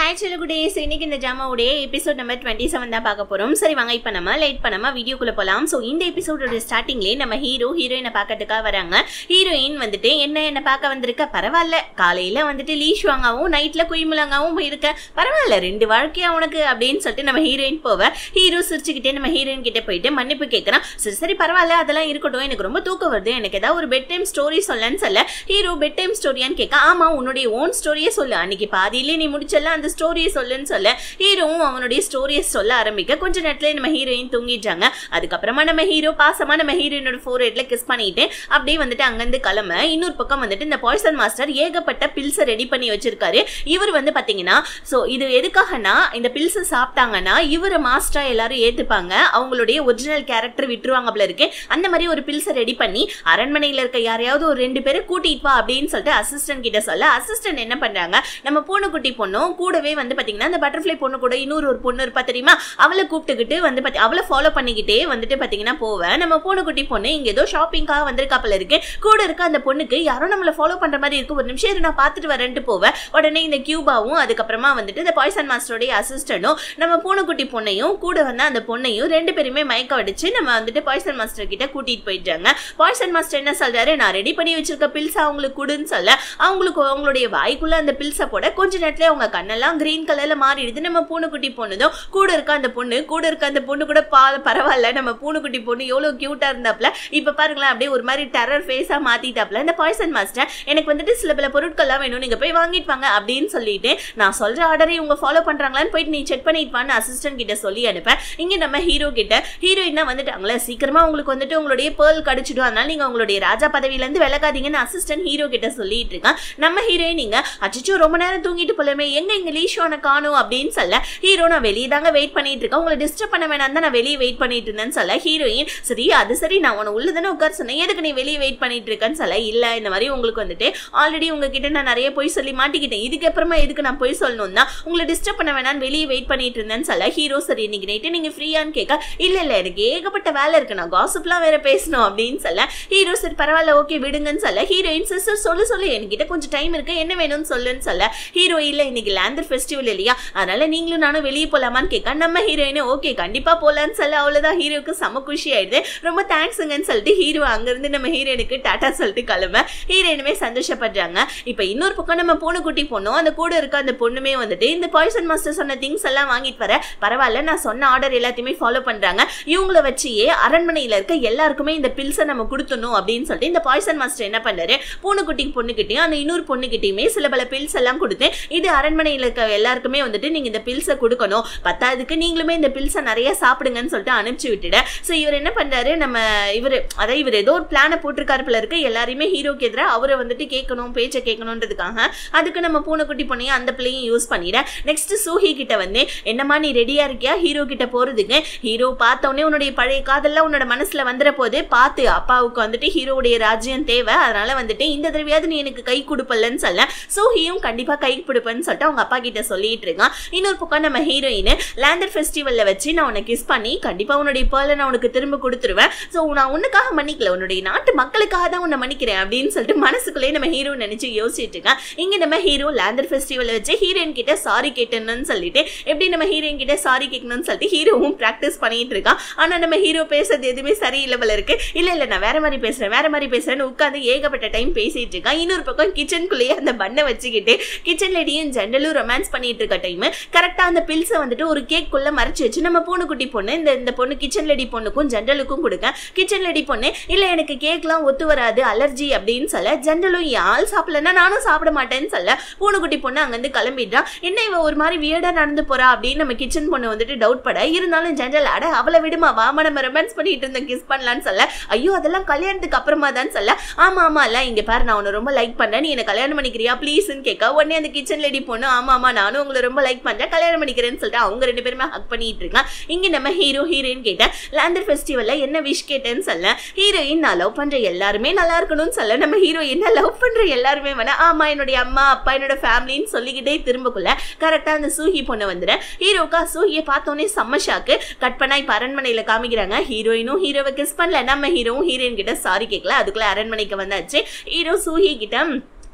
hi செல்லுகுடேஸ் இன்னைக்கு இந்த ஜாமாவுடைய எபிசோட் நம்பர் டுவெண்ட்டி செவன் தான் பார்க்க போறோம் சரி வாங்க இப்போ நம்ம லேட் பண்ணாம வீடியோக்குள்ள போலாம் ஸோ இந்த எபிசோடோட ஸ்டார்டிங்லேயே நம்ம ஹீரோ ஹீரோயினை பார்க்கறதுக்காக வராங்க ஹீரோயின் வந்துட்டு என்ன என்ன பார்க்க வந்திருக்க பரவாயில்ல காலையில வந்துட்டு லீஷ்வாங்காவும் நைட்ல குயிமுலங்காவும் இருக்க பரவாயில்ல ரெண்டு வாழ்க்கையா உனக்கு அப்படின்னு சொல்லிட்டு நம்ம ஹீரோயின் போவ ஹீரோ சிரிச்சுக்கிட்டே நம்ம ஹீரோயின் கிட்ட போயிட்டு மன்னிப்பு கேட்கறான் சரி சரி பரவாயில்ல அதெல்லாம் இருக்கட்டும் எனக்கு ரொம்ப தூக்கம் வருது எனக்கு ஏதாவது ஒரு பெட் டைம் ஸ்டோரி சொல்லன்னு சொல்ல ஹீரோ பெட் டைம் ஸ்டோரியான்னு கேட்க ஆமா உன்னுடைய ஓன் ஸ்டோரியே சொல்லு அன்னைக்கு பாதியிலே நீ முடிச்சல அந்த ஸ்டோரியை சொல்லுன்னு சொல்ல ஹீரோவும் அவனுடைய ஸ்டோரியை சொல்ல ஆரம்பிக்க கொஞ்ச நேரத்துல நம்ம ஹீரோயின் தூங்கிட்டாங்க அதுக்கப்புறமா நம்ம ஹீரோ பாசமா நம்ம ஹீரோயினோட ஃபோர் ஹெட்ல கிஸ் பண்ணிட்டு அப்படியே வந்துட்டு அங்கிருந்து கிளம்ப இன்னொரு பக்கம் வந்துட்டு இந்த பாய்சன் மாஸ்டர் ஏகப்பட்ட பில்ஸை ரெடி பண்ணி வச்சிருக்காரு இவர் வந்து பாத்தீங்கன்னா ஸோ இது எதுக்காகனா இந்த பில்ஸை சாப்பிட்டாங்கன்னா இவரை மாஸ்டரா எல்லாரும் ஏத்துப்பாங்க அவங்களுடைய ஒரிஜினல் கேரக்டர் விட்டுருவாங்க போல இருக்கு அந்த மாதிரி ஒரு பில்ஸை ரெடி பண்ணி அரண்மனையில இருக்க யாரையாவது ஒரு ரெண்டு பேரை கூட்டிட்டு வா அப்படின்னு சொல்லிட்டு அசிஸ்டன்ட் கிட்ட சொல்ல அசிஸ்டன்ட் என்ன பண்றாங்க நம்ம பூனைக்குட்டி பொண்ணும் கூடவே வந்து பாத்தீங்கன்னா இந்த பட்டர்ஃப்ளை பொண்ணு கூட இன்னொரு ஒரு பொண்ணு இருப்பா தெரியுமா அவளை கூப்பிட்டுக்கிட்டு வந்து பாத்தி அவளை ஃபாலோ பண்ணிக்கிட்டே வந்துட்டு பாத்தீங்கன்னா போவேன் நம்ம பூனைக்குட்டி பொண்ணு இங்க ஏதோ ஷாப்பிங்காக வந்திருக்காப்புல இருக்கு கூட இருக்க அந்த பொண்ணுக்கு யாரோ நம்மளை ஃபாலோ பண்ற மாதிரி இருக்கு ஒரு நிமிஷம் இரு, நான் பார்த்துட்டு வரேன்ட்டு போவேன் உடனே இந்த கியூபாவும் அதுக்கப்புறமா வந்துட்டு இந்த பாய்சன் மாஸ்டருடைய அசிஸ்டனும் நம்ம பூனைக்குட்டி பொண்ணையும் கூட வந்த அந்த பொண்ணையும் ரெண்டு பேருமே மயக்க அடிச்சு நம்ம வந்துட்டு பாய்சன் மாஸ்டர் கிட்ட கூட்டிட்டு போயிட்டாங்க பாய்சன் மாஸ்டர் என்ன சொல்றாரு நான் ரெடி பண்ணி வச்சிருக்க பில்ஸ் அவங்களுக்கு கொடுன்னு சொல்ல அவங்களுக்கு அவங்களுடைய வாய்க்குள்ள அந்த பில்ஸை போட கொஞ்ச நேரத்துல அவங்க கண்ணெல்லாம் கிரீன் கலர்ல மாறிடுது நம்ம பூனைக்குட்டி பொண்ணுதும் கூட இருக்க அந்த பொண்ணு கூட இருக்க அந்த பொண்ணு கூட பா பரவாயில்ல நம்ம பூனைக்குட்டி பொண்ணு எவ்வளவு கியூட்டா இருந்தாப்ல இப்ப பாருங்களேன் அப்படியே ஒரு மாதிரி டெரர் ஃபேஸா மாத்திட்டாப்ல இந்த பாய்சன் மாஸ்டர் எனக்கு வந்துட்டு சில பல பொருட்கள்லாம் வேணும் நீங்க போய் வாங்கிட்டு வாங்க அப்படின்னு சொல்லிட்டு நான் சொல்ற ஆர்டரை இவங்க ஃபாலோ பண்றாங்களான்னு போயிட்டு நீ செக் பண்ணிட்டு வான்னு அசிஸ்டன்ட் கிட்ட சொல்லி அனுப்பேன் இங்க நம்ம ஹீரோ கிட்ட ஹீரோயின் வந்துட்டாங்களே சீக்கிரமா உங்களுக்கு வந்துட்டு உங்களுடைய பேர்ல் கடிச்சிடும் அதனால நீங்க உங்களுடைய ராஜா பதவியில இருந்து விலகாதீங்கன்னு அசிஸ்டன்ட் ஹீரோ கிட்ட சொல்லிட்டு இருக்கான் நம்ம ஹீரோயின் நீங்க அச்சோ ரொம்ப நேரம் தூங்கிட்டு போலமே எங்க இங்க லீஷோனை காணும் அப்படின்னு சொல்ல ஹீரோ நான் வெளியே தாங்க வெயிட் பண்ணிட்டு இருக்கேன் உங்களை டிஸ்டர்ப் பண்ண வேணாம் தான் நான் வெளியே வெயிட் பண்ணிட்டு இருந்தேன்னு சொல்ல ஹீரோயின் சரி அது சரி நான் உன உள்ள தானே உட்கார சொன்னேன் எதுக்கு நீ வெளியே வெயிட் பண்ணிட்டு இருக்கேன்னு சொல்ல இல்ல இந்த மாதிரி உங்களுக்கு வந்துட்டு ஆல்ரெடி உங்ககிட்ட நான் நிறைய பொய் சொல்லி மாட்டிக்கிட்டேன் இதுக்கு அப்புறமா எதுக்கு நான் பொய் சொல்லணும் தான் உங்களை டிஸ்டர்ப் பண்ண வேணாம்னு வெளியே வெயிட் பண்ணிட்டு இருந்தேன்னு சொல்ல ஹீரோ சரி இன்னைக்கு நைட்டு நீங்க ஃப்ரீயான்னு கேட்க இல்ல இல்ல எனக்கு ஏகப்பட்ட வேலை இருக்கு நான் காசிப்லாம் வேற பேசணும் அப்படின்னு சொல்ல ஹீரோ சரி பரவாயில்ல ஓகே விடுங்கன்னு சொல்ல ஹீரோயின் சிஸ்டர் சொல்லு சொல்லு என்கிட்ட கொஞ்சம் டைம் இருக்கு என்ன வேணும்னு சொல்லுன்னு சொல்ல ஹீரோ இல்ல இன்னைக்கு லேண்டர் ஃபெஸ்டிவல் இல்லையா அதனால நீங்களும் நானும் வெளியே போலாமான்னு கேட்க நம்ம ஹீரோயின் ஓகே கண்டிப்பா போலான்னு சொல்ல அவ்வளவுதான் ஹீரோக்கு செம குஷி ஆயிடுது ரொம்ப தேங்க்ஸுங்கன்னு சொல்லிட்டு ஹீரோ அங்கிருந்து நம்ம ஹீரோயினுக்கு டாட்டா சொல்லிட்டு கிளம்ப ஹீரோயினுமே சந்தோஷப்படுறாங்க இப்போ இன்னொரு பக்கம் நம்ம பூனைக்குட்டி பொண்ணும் அந்த கூட இருக்க அந்த பொண்ணுமே வந்துட்டு இந்த பாய்சன் மாஸ்டர் சொன்ன திங்ஸ் எல்லாம் வாங்கிட்டு வர பரவாயில்ல நான் சொன்ன ஆர்டர் எல்லாத்தையுமே ஃபாலோ பண்றாங்க இவங்கள வச்சியே அரண்மனையில இருக்க எல்லாருக்குமே இந்த பில்ஸை நம்ம கொடுத்துடணும் அப்படின்னு சொல்லிட்டு இந்த பாய்சன் மாஸ்டர் என்ன பண்ணாரு பூனைக்குட்டி பொண்ணுகிட்டயும் அந்த இன்னொரு பொண்ணுகிட்டயுமே சில பல பில்ஸ் எல்லாம் கொடுத்து இது அரண்மனையில இருக்க எல்லாருக்குமே வந்துட்டு நீங்க இந்த பில்ஸை கொடுக்கணும் பத்தாவதுக்கு நீங்களுமே இந்த பில்ஸை நிறைய சாப்பிடுங்கன்னு சொல்லிட்டு அனுப்பிச்சு விட்டுட ஸோ இவர் என்ன பண்றாரு நம்ம இவர் அதாவது இவர் ஏதோ ஒரு பிளானை போட்டிருக்காரு போல இருக்கு எல்லாரையுமே ஹீரோக்கு எதிராக அவரை வந்துட்டு கேட்கணும் பேச்சை கேட்கணுன்றதுக்காக அதுக்கு நம்ம பூனைக்குட்டி பொண்ணையும் அந்த பிள்ளையும் யூஸ் பண்ணிட நெக்ஸ்ட் சூஹி கிட்ட வந்து என்னம்மா நீ ரெடியா இருக்கியா ஹீரோ கிட்ட போறதுக்கு ஹீரோ பார்த்தோன்னே உன்னுடைய பழைய காதெல்லாம் உன்னோட மனசுல வந்துற போது பார்த்து அப்பாவுக்கு வந்துட்டு ஹீரோவுடைய ராஜ்யம் தேவை அதனால வந்துட்டு இந்த தடவையாவது நீ எனக்கு கை கொடுப்பல்லன்னு சொல்ல சூஹியும் கண்டிப்பா கை கொடுப்பேன்னு சொல்லிட்டு அவங்க அப்பா கிட்ட சொல்லிட்டு இருக்கான் இன்னொரு பக்கம் நம்ம ஹீரோயின் லேண்டர் ஃபெஸ்டிவல்ல வச்சு நான் உன்னை கிஸ் பண்ணி கண்டிப்பா உன்னுடைய பேர்ல நான் உனக்கு திரும்ப கொடுத்துருவேன் ஸோ நான் உனக்காக மன்னிக்கல உன்னுடைய நாட்டு மக்களுக்காக தான் உன்னை மன்னிக்கிறேன் அப்படின்னு சொல்லிட்டு மனசுக்குள்ளே நம்ம ஹீரோ நினைச்சு யோசிச்சுட்டு இருக்கேன் இங்க நம்ம ஹீரோ லேண்டர் ஃபெஸ்டிவல் வச்சு ஹீரோயின் கிட்ட சாரி கேட்டணும்னு சொல்லிட்டு எப்படி நம்ம ஹீரோயின் கிட்ட சாரி கேட்கணும்னு சொல்லிட்டு ஹீரோவும் ப்ராக்டிஸ் பண்ணிட்டு இருக்கான் ஆனா நம்ம ஹீரோ பேசுறது எதுவுமே சரியில்லை போல இருக்கு இல்ல இல்ல நான் வேற மாதிரி பேசுறேன் வேற மாதிரி பேசுறேன்னு உட்காந்து ஏகப்பட்ட டைம் பேசிட்டு இருக்கான் இன்னொரு பக்கம் கிச்சனுக்குள்ளேயே அந்த பண்ணை வச்சுக்கிட்டு கிச்சன் லேடியும் ஜென்ரலும் ரொமான்ஸ் பண்ணிட்டு இருக்க டைம் கரெக்டா அந்த பில்ஸை வந்துட்டு ஒரு கேக் குள்ள மறைச்சு வச்சு நம்ம பூனைக்குட்டி பொண்ணு இந்த இந்த பொண்ணு கிச்சன் லேடி பொண்ணுக்கும் ஜென்ரலுக்கும் கொடுக்க கிச்சன் லேடி பொண்ணு இல்ல எனக்கு கேக்லாம் ஒத்து வராது அலர்ஜி அப்படின்னு சொல்ல ஜென்ரலும் யாழ் சாப்பிடலன்னா நானும் சாப்பிட மாட்டேன்னு சொல்ல பூனைக்குட்டி பொண்ணு அங்கிருந்து கிளம்பிடுறான் என்ன இவ ஒரு மாதிரி வியர்டா நடந்து போறா அப்படின்னு நம்ம கிச்சன் பொண்ணு வந்துட்டு டவுட் பட இருந்தாலும் ஜென்ரல் அட அவளை விடுமா வாமா நம்ம ரொமான்ஸ் பண்ணிட்டு இருந்தோம் கிஸ் பண்ணலான்னு சொல்ல ஐயோ அதெல்லாம் கல்யாணத்துக்கு அப்புறமா தான் சொல்ல ஆமா ஆமா இல்ல இங்க பாரு நான் உன்னை ரொம்ப லைக் பண்றேன் நீ என்ன கல்யாணம் பண்ணிக்கிறியா ப்ளீஸ்ன்னு கேட்க உடனே அந்த கிச்சன் லேடி பொண்ணு ஆமா ஆமா நானும் உங்களை ரொம்ப லைக் பண்றேன் கல்யாணம் பண்ணிக்கிறேன்னு சொல்லிட்டு அவங்க ரெண்டு பேருமே ஹக் பண்ணிட்டு இருக்கான் இங்க நம்ம ஹீரோ ஹீரோயின் கேட்டேன் லேண்டர் ஃபெஸ்டிவல்ல என்ன விஷ் கேட்டேன்னு சொல்ல ஹீரோயின் நான் லவ் பண்ற எல்லாருமே நல்லா இருக்கணும்னு சொல்ல நம்ம ஹீரோ என்ன லவ் பண்ற எல்லாருமே வேணா ஆமா என்னுடைய அம்மா அப்பா என்னோட ஃபேமிலின்னு சொல்லிக்கிட்டே திரும்பக்குள்ள கரெக்டா அந்த சூஹி பொண்ணு வந்துட ஹீரோக்கா சூஹியை பார்த்தோன்னே செம்ம ஷாக்கு கட் பண்ணா இப்ப அரண்மனையில காமிக்கிறாங்க ஹீரோயினும் ஹீரோவை கிஸ் பண்ணல நம்ம ஹீரோவும் ஹீரோயின் கிட்ட சாரி கேட்கல அதுக்குள்ள அரண்மனைக்கு வந்தாச்சு ஹீரோ சூஹி கிட்ட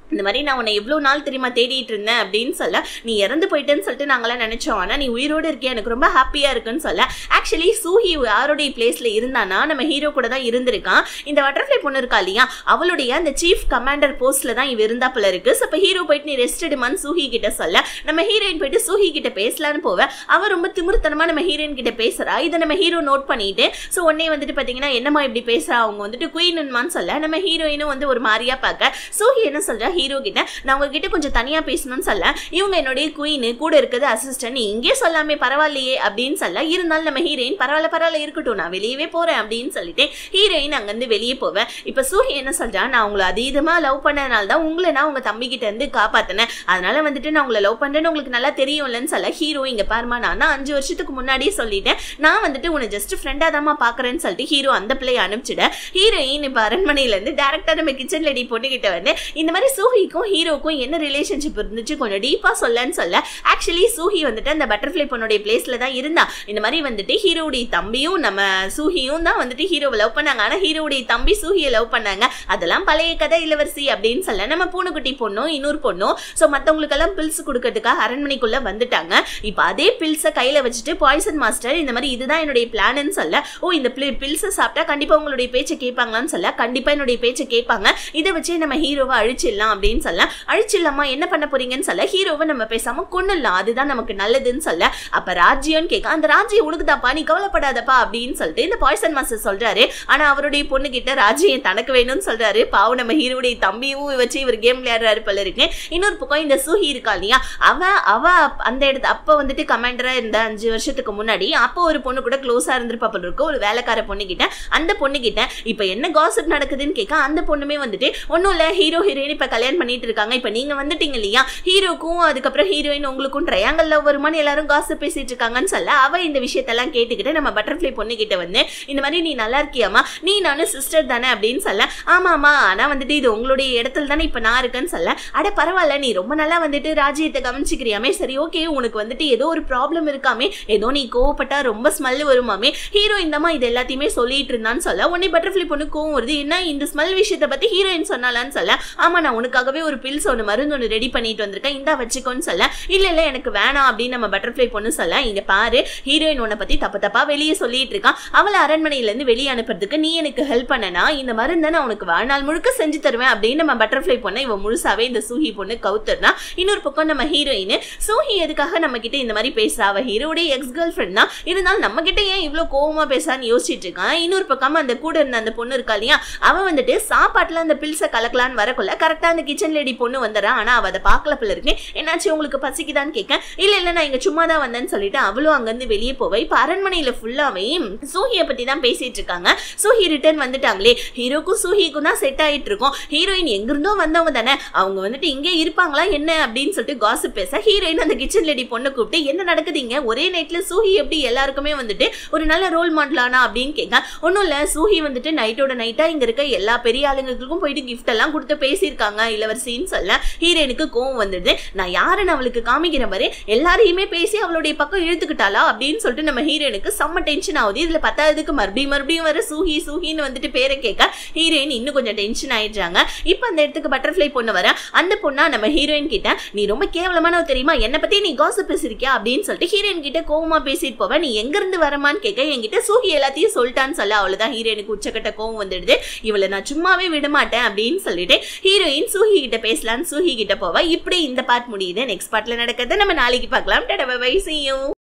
இந்த மாதிரி நான் உன்னை எவ்வளோ நாள் தெரியுமா தேடிட்டு இருந்தேன் அப்படின்னு சொல்ல நீ இறந்து போயிட்டேன்னு சொல்லிட்டு நாங்களாம் நினைச்சோம் ஆனால் நீ உயிரோடு இருக்கே எனக்கு ரொம்ப ஹாப்பியாக இருக்குன்னு சொல்ல ஆக்சுவலி சூஹி யாருடைய பிளேஸில் இருந்தானா நம்ம ஹீரோ கூட தான் இருந்திருக்கான் இந்த பட்டர்ஃப்ளை பொண்ணு இருக்கா இல்லையா அவளுடைய அந்த சீஃப் கமாண்டர் போஸ்ட்ல தான் இவ இருந்தா போல இருக்கு ஸோ இப்போ ஹீரோ போயிட்டு நீ ரெஸ்ட் எடுமான்னு சூஹி கிட்ட சொல்ல நம்ம ஹீரோயின் போயிட்டு சூஹி கிட்ட பேசலான்னு போவ அவ ரொம்ப திமிர்த்தனமா நம்ம ஹீரோயின் கிட்ட பேசுறா இதை நம்ம ஹீரோ நோட் பண்ணிட்டு ஸோ உடனே வந்துட்டு பாத்தீங்கன்னா என்னம்மா இப்படி பேசுறா அவங்க வந்துட்டு குயின்மான்னு சொல்ல நம்ம ஹீரோயினும் வந்து ஒரு மாதிரியா பார்க்க சூஹி என்ன சொல்றா ஹீரோ கிட்ட நான் உங்ககிட்ட கொஞ்சம் தனியா பேசணும்னு சொல்ல இவங்க என்னுடைய குயின் கூட இருக்கிறது அசிஸ்டன்ட் நீ இங்கே சொல்லாமே பரவாயில்லையே அப்படின்னு சொல்ல இருந்தாலும் நம்ம ஹீரோயின் பரவாயில்ல பரவாயில்ல இருக்கட்டும் நான் வெளியவே போறேன் அப்படின்னு சொல்லிட்டு ஹீரோயின் அங்கேருந்து வெளியே போவேன் இப்போ சூஹி என்ன சொல்றா நான் உங்களை அதீதமா லவ் பண்ணதுனால தான் உங்களை நான் உங்க தம்பி கிட்ட இருந்து காப்பாத்தினேன் அதனால வந்துட்டு நான் உங்களை லவ் பண்றேன்னு உங்களுக்கு நல்லா தெரியும்லன்னு சொல்ல ஹீரோ இங்க பாருமா நான் தான் அஞ்சு வருஷத்துக்கு முன்னாடியே சொல்லிட்டேன் நான் வந்துட்டு உன்னை ஜஸ்ட் ஃப்ரெண்டா தாமா பாக்குறேன்னு சொல்லிட்டு ஹீரோ அந்த பிள்ளைய அனுப்பிச்சிட ஹீரோயின் இப்போ அரண்மனையில இருந்து டேரக்டா நம்ம கிச்சன் லேடி பொண்ணுகிட்ட வந்து இந்த மாதிரி சூஹிக்கும் ஹீரோக்கும் என்ன ரிலேஷன்ஷிப் இருந்துச்சு கொஞ்சம் டீப்பா சொல்லன்னு சொல்ல ஆக்சுவலி சூஹி வந்துட்டு அந்த பட்டர்ஃப்ளை பொண்ணுடைய பிளேஸ்ல தான் இருந்தா இந்த மாதிரி வந்துட்டு ஹீரோடைய தம்பியும் நம்ம சூஹியும் தான் வந்துட்டு ஹீரோவை லவ் பண்ணாங்க ஆனா ஹீரோடைய தம்பி சூஹியை லவ் பண்ணாங்க அதெல்லாம் பழைய கதை இளவரசி அப்படின்னு சொல்ல நம்ம பூனைக்குட்டி பொண்ணும் இன்னொரு பொண்ணும் ஸோ மற்றவங்களுக்கெல்லாம் பில்ஸ் கொடுக்கறதுக்காக அரண்மனைக்குள்ள வந்துட்டாங்க இப்போ அதே பில்ஸை கையில வச்சுட்டு பாய்சன் மாஸ்டர் இந்த மாதிரி இதுதான் என்னுடைய பிளான்னு சொல்ல ஓ இந்த பில்ஸை சாப்பிட்டா கண்டிப்பா உங்களுடைய பேச்சை கேட்பாங்களான்னு சொல்ல கண்டிப்பா என்னுடைய பேச்சை கேட்பாங்க இதை வச்சே நம்ம ஹீரோவை அழிச்சிடலாம் அப்படின்னு சொல்ல அழிச்சிடலாமா என்ன பண்ண போறீங்கன்னு சொல்ல ஹீரோவை நம்ம பேசாம கொண்டுடலாம் அதுதான் நமக்கு நல்லதுன்னு சொல்ல அப்ப ராஜ்யம்னு கேட்க அந்த ராஜ்யம் உனக்குதாப்பா நீ கவலைப்படாதப்பா அப்படின்னு சொல்லிட்டு இந்த பாய்சன் மாஸ்டர் சொல்றாரு ஆனா அவருடைய பொண்ணு கிட்ட ராஜ்யம் தனக்கு வேணும்னு சொல்றாரு பாவம் நம்ம ஹீரோடைய தம்பியும் வச்சு இவர் கேம் விளையாடுறாரு போல இருக்கு இன்னொரு பக்கம் இந்த சூஹி இருக்கா இல்லையா அவ அவ அப்- அந்த இடத்து அப்ப வந்துட்டு கமாண்டரா இருந்த அஞ்சு வருஷத்துக்கு முன்னாடி அப்போ ஒரு பொண்ணு கூட க்ளோஸா இருந்திருப்பா போல இருக்கு ஒரு வேலைக்கார பொண்ணு கிட்ட அந்த பொண்ணு கிட்ட இப்ப என்ன காசிப் நடக்குதுன்னு கேட்க அந்த பொண்ணுமே வந்துட்டு ஒன்றும் இல்லை ஹீரோ ஹீரோயின் இப்போ கல்யாணம் பண்ணிட்டு இருக்காங்க இப்போ நீங்க வந்துட்டீங்க இல்லையா ஹீரோக்கும் அதுக்கப்புறம் ஹீரோயின் உங்களுக்கும் ட்ரையாங்கல் லவ் வருமானு எல்லாரும் காசு பேசிட்டு இருக்காங்கன்னு சொல்ல அவ இந்த விஷயத்தெல்லாம் கேட்டுக்கிட்டு நம்ம பட்டர்ஃப்ளை பொண்ணு கிட்ட வந்து இந்த மாதிரி நீ நல்லா இருக்கியாமா நீ நானும் சிஸ்டர் தானே அப்படின்னு சொல்ல ஆமாமா ஆனா வந்துட்டு இது உங்களுடைய இடத்துல தானே இப்போ நான் இருக்கேன்னு சொல்ல அட பரவாயில்ல நீ ரொம்ப நல்லா வந்துட்டு ராஜ்யத்தை கவனிச்சுக்கிறியாமே சரி ஓகே உனக்கு வந்துட்டு ஏதோ ஒரு ப்ராப்ளம் இருக்காமே ஏதோ நீ கோவப்பட்டா ரொம்ப ஸ்மெல் வருமாமே ஹீரோ இந்தமா இது எல்லாத்தையுமே சொல்லிட்டு இருந்தான்னு சொல்ல உடனே பட்டர்ஃப்ளை பொண்ணு கோவம் வருது என்ன இந்த ஸ்மெல் விஷயத்தை பத்தி ஹீரோயின் சொன்னாலான்னு சொல்ல ஆமா நான் உனக்காகவே ஒரு பில்ஸ் ஒன்று மருந்து ஒன்று ரெடி பண்ணிட்டு வந்திருக்கேன் இந்தா வச்சுக்கோன்னு சொல்ல இல்ல இல்ல எனக்கு வேணாம் அப்படின்னு நம்ம பட்டர்ஃப்ளை பொண்ணு சொல்ல இங்க பாரு ஹீரோயின் உன்னை பத்தி தப்பு தப்பா வெளியே சொல்லிட்டு இருக்கான் அவளை அரண்மனையில இருந்து வெளியே அனுப்புறதுக்கு நீ எனக்கு ஹெல்ப் பண்ணனா இந்த மருந்தை நான் உனக்கு வாழ்நாள் முழுக்க செஞ்சு தருவேன் அப்படின்னு நம்ம பட்டர்ஃப்ளை பொண்ணை இவன் முழுசாவே இந்த சூஹி பொண்ணு கவுத்துறா இன்னொரு பக்கம் நம்ம ஹீரோயின் சூஹி எதுக்காக நம்ம கிட்ட இந்த மாதிரி பேசுறா அவ ஹீரோடைய எக்ஸ் கேர்ள் ஃப்ரெண்ட் தான் இருந்தாலும் நம்ம கிட்ட ஏன் இவ்வளவு கோவமா பேசான்னு யோசிச்சுட்டு இருக்கான் இன்னொரு பக்கம் அந்த கூட இருந்த அந்த பொண்ணு இருக்கா இல்லையா அவன் வந்துட்டு சாப்பாட்டுல அந்த பில்ஸை கலக்கலான்னு வரக்குள்ள கரெக்டா அந்த கிச்சன் லேடி பொண்ணு வந்துடுறா ஆனா அவ அதை பார்க்கல போல இருக்கு என்னாச்சு உங்களுக்கு பசிக்குதான்னு கேட்க இல்ல இல்ல நான் இங்க சும்மா தான் வந்தேன்னு சொல்லிட்டு அவளும் அங்கிருந்து வெளியே போவா இப்ப அரண்மனையில ஃபுல்லாவே சூஹியை பத்தி தான் பேசிட்டு இருக்காங்க சூஹி ரிட்டர்ன் வந்துட்டாங்களே ஹீரோக்கும் சூஹிக்கும் தான் செட் ஆயிட்டு இருக்கும் ஹீரோயின் எங்கிருந்தோ வந்தவங்க தானே அவங்க வந்துட்டு இங்கே இருப்பாங்களா என்ன அப்படின்னு சொல்லிட்டு காசிப் பேச ஹீரோயின் அந்த கிச்சன் லேடி பொண்ணை கூப்பிட்டு என்ன நடக்குதுங்க ஒரே நைட்ல சூஹி எப்படி எல்லாருக்குமே வந்துட்டு ஒரு நல்ல ரோல் மாடலானா அப்படின்னு கேட்க ஒன்றும் இல்லை சூஹி வந்துட்டு நைட்டோட நைட்டா இங்க இருக்க எல்லா பெரிய ஆளுங்களுக்கும் போயிட்டு gift எல்லாம் கொடுத்து பேசியிருக்காங்க இளவரசின்னு சொல்ல ஹீரோயினுக்கு கோவம் வந்துடுது நான் யாருன்னு அவளுக்கு காமிக்கிற மாதிரி எல்லாரையுமே பேசி அவளுடைய பக்கம் இழுத்துக்கிட்டாளா அப்படின்னு சொல்லிட்டு நம்ம ஹீரோயினுக்கு செம்ம டென்ஷன் ஆகுது இதுல பத்தாவதுக்கு மறுபடியும் மறுபடியும் வர சூஹி சூஹின்னு வந்துட்டு பேரை கேட்க ஹீரோயின் இன்னும் கொஞ்சம் டென்ஷன் ஆயிடுறாங்க இப்போ அந்த இடத்துக்கு பட்டர்ஃப்ளை பொண்ணு வர அந்த பொண்ணா நம்ம ஹீரோயின் கிட்ட நீ ரொம்ப கேவலமானவ தெரியுமா என்னை பத்தி நீ காசு பேசிருக்கியா அப்படின்னு சொல்லிட்டு ஹீரோயின் கிட்ட கோவமா பேசிட்டு போவ நீ எங்க இருந்து வரமான்னு கேட்க என்கிட்ட சூஹி எல்லாத்தையும் சொல்லிட்டான்னு சொல்ல அவ்வளவுதான் ஹீரோயினுக்கு உச்சக்கட்ட கோவம் வந்துடுது இவளை நான் சும்மாவே விட மாட்டேன் அப்படின்னு சொல்லிட்டு ஹீரோயின் சூஹி கிட்ட பேசலான்னு சூஹி கிட்ட போவா இப்படி இந்த பார்ட் முடியுது நெக்ஸ்ட் பார்ட்ல நடக்கிறத நம்ம நாளைக்கு பார்க்கலாம் டடா பை see you